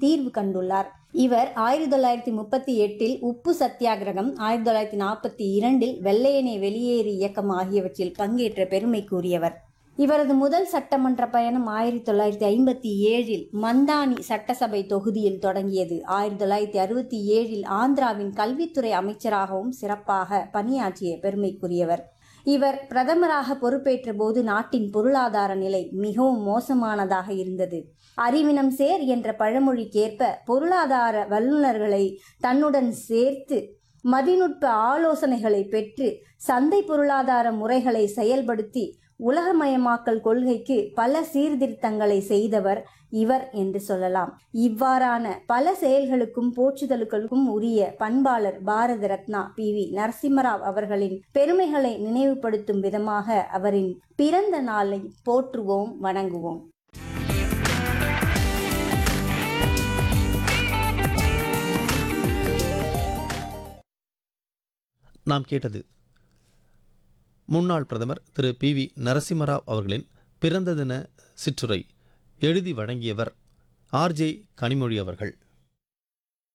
தீர்வு கண்டுள்ளார் இவர் ஆயிரத்தி தொள்ளாயிரத்தி முப்பத்தி எட்டில் உப்பு சத்தியாகிரகம் ஆயிரத்தி தொள்ளாயிரத்தி நாற்பத்தி இரண்டில் வெள்ளையனே வெளியேறு இயக்கம் ஆகியவற்றில் பங்கேற்ற பெருமைக்குரியவர் இவரது முதல் சட்டமன்ற பயணம் ஆயிரத்தி தொள்ளாயிரத்தி ஐம்பத்தி ஏழில் மந்தானி சட்டசபை தொகுதியில் தொடங்கியது ஆயிரத்தி தொள்ளாயிரத்தி அறுபத்தி ஏழில் ஆந்திராவின் கல்வித்துறை அமைச்சராகவும் சிறப்பாக பணியாற்றிய பெருமைக்குரியவர் இவர் பிரதமராக பொறுப்பேற்ற போது நாட்டின் பொருளாதார நிலை மிகவும் மோசமானதாக இருந்தது அறிவினம் சேர் என்ற பழமொழிக்கேற்ப பொருளாதார வல்லுநர்களை தன்னுடன் சேர்த்து மதிநுட்ப ஆலோசனைகளை பெற்று சந்தை பொருளாதார முறைகளை செயல்படுத்தி உலகமயமாக்கல் கொள்கைக்கு பல சீர்திருத்தங்களை செய்தவர் இவர் என்று சொல்லலாம் இவ்வாறான பல செயல்களுக்கும் போற்றுதலுக்கும் உரிய பண்பாளர் பாரத ரத்னா பி வி நரசிம்மராவ் அவர்களின் பெருமைகளை நினைவுபடுத்தும் விதமாக அவரின் பிறந்த நாளை போற்றுவோம் வணங்குவோம் நாம் கேட்டது முன்னாள் பிரதமர் திரு பி வி நரசிம்மராவ் அவர்களின் பிறந்த தின சிற்றுரை எழுதி வழங்கியவர் ஆர்ஜே கனிமொழி அவர்கள்